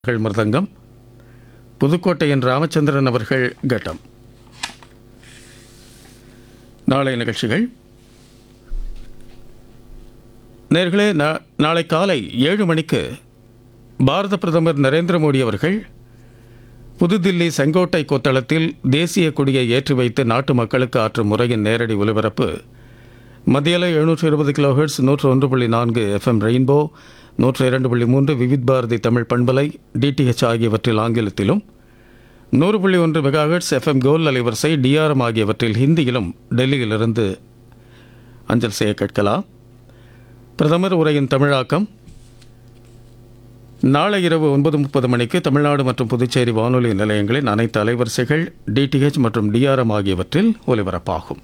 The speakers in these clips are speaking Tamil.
அவர்கள் மிருதங்கம் புதுக்கோட்டையின் ராமச்சந்திரன் அவர்கள் கட்டம் நாளை நிகழ்ச்சிகள் நேர்களே நா- நாளை காலை ஏழு மணிக்கு பாரத பிரதமர் நரேந்திர மோடி அவர்கள் புதுதில்லி செங்கோட்டை கொத்தளத்தில் தேசிய கொடியை ஏற்றி வைத்து நாட்டு மக்களுக்கு ஆற்றும் முறையின் நேரடி ஒலிபரப்பு மத்தியில் எழுநூற்று இருபது கிலோஹெர்ட்ஸ் நூற்று ஒன்று புள்ளி நான்கு எஃப்எம் ரெயின்போ நூற்று இரண்டு புள்ளி மூன்று விவித் பாரதி தமிழ் பண்பலை டிடிஹெச் ஆகியவற்றில் ஆங்கிலத்திலும் நூறு புள்ளி ஒன்று மெகாஹெர்ட்ஸ் எஃப்எம் கோல் அலைவரிசை டிஆர்எம் ஆகியவற்றில் ஹிந்தியிலும் டெல்லியிலிருந்து அஞ்சல் செய்ய கேட்கலாம் பிரதமர் உரையின் தமிழாக்கம் நாளை இரவு ஒன்பது முப்பது மணிக்கு தமிழ்நாடு மற்றும் புதுச்சேரி வானொலி நிலையங்களின் அனைத்து அலைவரிசைகள் டிடிஹெச் மற்றும் டிஆர்எம் ஆகியவற்றில் ஒலிபரப்பாகும்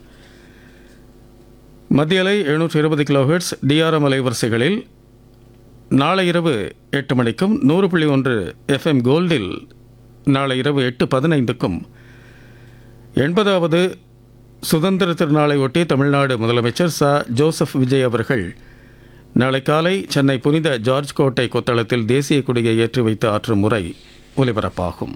மத்திய அலை எழுநூற்று இருபது கிலோஹெர்ட்ஸ் டிஆர்எம் அலைவரிசைகளில் நாளை இரவு எட்டு மணிக்கும் நூறு புள்ளி ஒன்று எஃப்எம் கோல்டில் நாளை இரவு எட்டு பதினைந்துக்கும் எண்பதாவது சுதந்திர திருநாளை ஒட்டி தமிழ்நாடு முதலமைச்சர் ச ஜோசப் விஜய் அவர்கள் நாளை காலை சென்னை புனித ஜார்ஜ் கோட்டை கொத்தளத்தில் தேசிய கொடியை ஏற்றி வைத்து ஆற்றும் முறை ஒலிபரப்பாகும்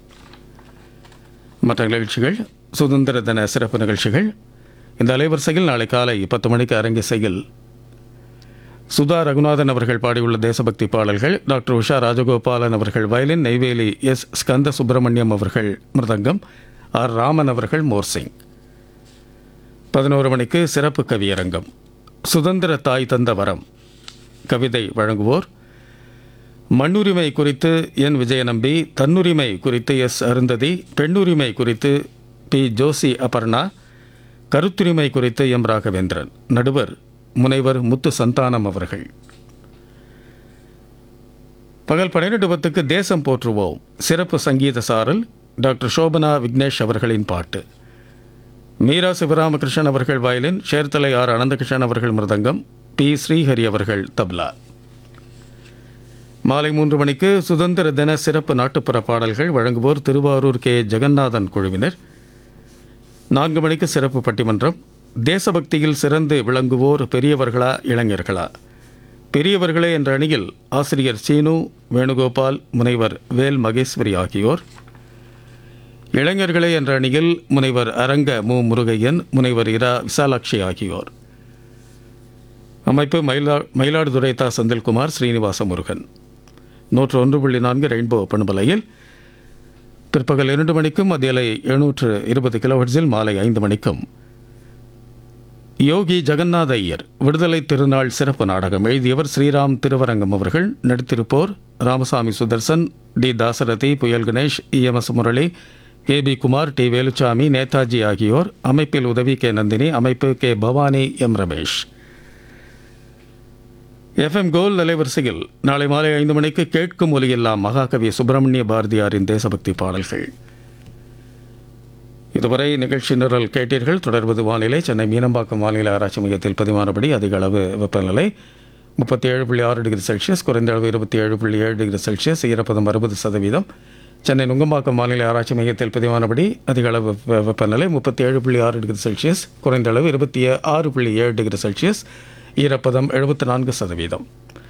மற்ற நிகழ்ச்சிகள் சுதந்திர தின சிறப்பு நிகழ்ச்சிகள் இந்த அலைவரிசையில் நாளை காலை பத்து மணிக்கு அரங்கிசையில் சுதா ரகுநாதன் அவர்கள் பாடியுள்ள தேசபக்தி பாடல்கள் டாக்டர் உஷா ராஜகோபாலன் அவர்கள் வயலின் நெய்வேலி எஸ் ஸ்கந்த சுப்பிரமணியம் அவர்கள் மிருதங்கம் ஆர் ராமன் அவர்கள் மோர்சிங் பதினோரு மணிக்கு சிறப்பு கவியரங்கம் சுதந்திர தாய் தந்த வரம் கவிதை வழங்குவோர் மண்ணுரிமை குறித்து என் விஜயநம்பி தன்னுரிமை குறித்து எஸ் அருந்ததி பெண்ணுரிமை குறித்து பி ஜோசி அபர்ணா கருத்துரிமை குறித்து எம் ராகவேந்திரன் நடுவர் முனைவர் முத்து சந்தானம் அவர்கள் பகல் பன்னிரண்டு பத்துக்கு தேசம் போற்றுவோம் சிறப்பு சங்கீத சாரல் டாக்டர் சோபனா விக்னேஷ் அவர்களின் பாட்டு மீரா சிவராமகிருஷ்ணன் அவர்கள் வயலின் சேர்த்தலை ஆர் அனந்தகிருஷ்ணன் அவர்கள் மிருதங்கம் பி ஸ்ரீஹரி அவர்கள் தப்லா மாலை மூன்று மணிக்கு சுதந்திர தின சிறப்பு நாட்டுப்புற பாடல்கள் வழங்குவோர் திருவாரூர் கே ஜெகநாதன் குழுவினர் நான்கு மணிக்கு சிறப்பு பட்டிமன்றம் தேசபக்தியில் சிறந்து விளங்குவோர் பெரியவர்களா இளைஞர்களா பெரியவர்களே என்ற அணியில் ஆசிரியர் சீனு வேணுகோபால் முனைவர் வேல் மகேஸ்வரி ஆகியோர் இளைஞர்களே என்ற அணியில் முனைவர் அரங்க மு முருகையன் முனைவர் இரா விசாலாட்சி ஆகியோர் அமைப்பு மயிலா மயிலாடுதுறை தா செந்தில்குமார் ஸ்ரீனிவாச முருகன் நூற்று ஒன்று புள்ளி நான்கு ரெயின்போ பண்பலையில் பிற்பகல் இரண்டு மணிக்கும் மத்தியலை எழுநூற்று இருபது கிலோஹெர்ட்ஸில் மாலை ஐந்து மணிக்கும் யோகி ஜெகநாத ஐயர் விடுதலை திருநாள் சிறப்பு நாடகம் எழுதியவர் ஸ்ரீராம் திருவரங்கம் அவர்கள் நடித்திருப்போர் Ramasamy Sudarshan T Dasarathi Puyal Ganesh EMS Murali K P Kumar T Veluchamy Netaji ஆகியோர் அமைப்பில் உதவி கே நந்தினி அமைப்பு K Bhavani M Ramesh FM கோல் அலைவரிசையில் நாளை மாலை ஐந்து மணிக்கு கேட்கும் ஒலியெல்லாம் மகாகவி சுப்பிரமணிய பாரதியாரின் தேசபக்தி பாடல்கள் இதுவரை நிகழ்ச்சி நிரல் கேட்டீர்கள் தொடர்வது வானிலை சென்னை மீனம்பாக்கம் வானிலை ஆராய்ச்சி மையத்தில் பதிவானபடி அதிக அளவு வெப்பநிலை முப்பத்தி ஏழு புள்ளி ஆறு டிகிரி செல்சியஸ் குறைந்த அளவு இருபத்தி ஏழு புள்ளி ஏழு டிகிரி செல்சியஸ் ஈரப்பதம் அறுபது சதவீதம் சென்னை நுங்கம்பாக்கம் வானிலை ஆராய்ச்சி மையத்தில் பதிவானபடி அதிக அளவு வெப்ப- வெப்பநிலை முப்பத்தி ஏழு புள்ளி ஆறு டிகிரி செல்சியஸ் குறைந்த அளவு இருபத்தி ஆறு புள்ளி ஏழு டிகிரி செல்சியஸ் ஈரப்பதம் எழுபத்தி நான்கு சதவீதம்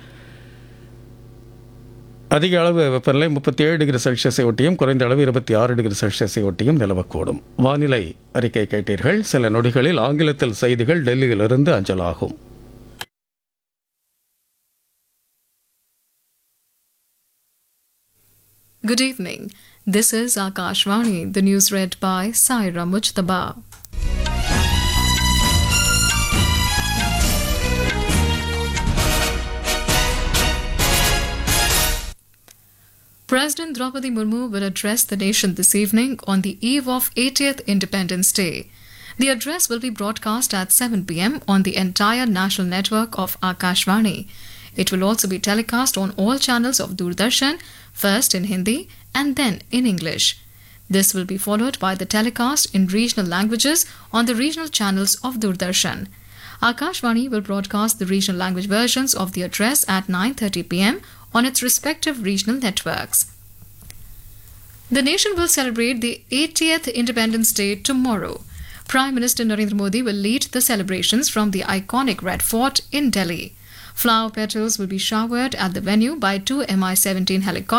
அதிக அளவு வெப்பநிலை முப்பத்தி ஏழு டிகிரி செல்சியஸை ஒட்டியும் குறைந்த அளவு இருபத்தி ஆறு டிகிரி செல்சியஸை ஒட்டியும் நிலவக்கூடும் வானிலை அறிக்கை கேட்டீர்கள் சில நொடிகளில் ஆங்கிலத்தில் செய்திகள் டெல்லியிலிருந்து அஞ்சலாகும் Good evening. This is Akashvani, the news read by Saira Mujtaba. President Draupadi Murmu will address the nation this evening on the eve of 80th Independence Day. The address will be broadcast at 7 pm on the entire national network of Akashvani. It will also be telecast on all channels of Doordarshan, first in Hindi and then in English. This will be followed by the telecast in regional languages on the regional channels of Doordarshan. Akashvani will broadcast the regional language versions of the address at 9:30 pm on its respective regional networks. The nation will celebrate the 80th Independence Day tomorrow. Prime Minister Narendra Modi will lead the celebrations from the iconic Red Fort in Delhi. Flower petals will be showered at the venue by two Mi 17 helicopters.